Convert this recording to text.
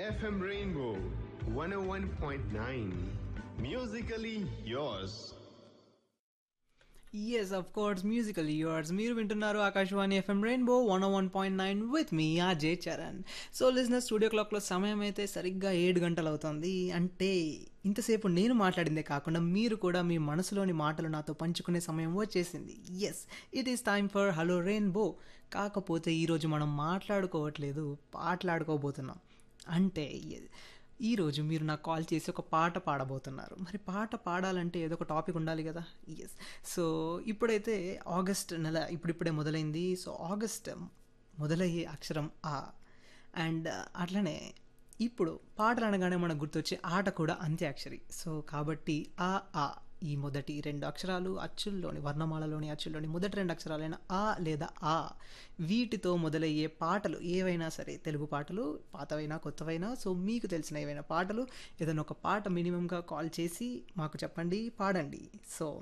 FM Rainbow 101.9. Musically yours. Yes of course musical yours మీరు వింటున్నారు Akashvani FM rainbow one one point nine with me RJ Charan so listeners studio క్లాక్లో సమయం అయితే సరిగ్గా ఏడు గంటలు అవుతుంది అంటే ఇంతసేపు నేను మాట్లాడిందే కాకుండా మీరు కూడా మీ మనసులోని మాటలు నాతో పంచుకునే సమయం వచ్చేసింది yes it is time for hello rainbow కాకపోతే ఈరోజు మనం మాట్లాడుకోవట్లేదు పాటలాడుకోబోతున్నాం అంటే ఈరోజు మీరు నాకు కాల్ చేసి ఒక పాట పాడబోతున్నారు మరి పాట పాడాలంటే ఏదో ఒక టాపిక్ ఉండాలి కదా ఎస్ సో ఇప్పుడైతే ఆగస్ట్ నెల ఇప్పుడిప్పుడే మొదలైంది సో ఆగస్ట్ మొదలయ్యే అక్షరం ఆ అండ్ అట్లనే ఇప్పుడు పాటలు అనగానే మనకు గుర్తొచ్చే ఆట కూడా అంత్యాక్షరి సో కాబట్టి ఆ ఆ ఈ మొదటి రెండు అక్షరాలు అచ్చుల్లోని వర్ణమాలలోని అచ్చుల్లోని మొదటి రెండు అక్షరాలైన ఆ లేదా ఆ వీటితో మొదలయ్యే పాటలు ఏవైనా సరే తెలుగు పాటలు పాతవైనా కొత్తవైనా సో మీకు తెలిసిన ఏవైనా పాటలు ఏదైనా ఒక పాట మినిమంగా కాల్ చేసి మాకు చెప్పండి పాడండి సో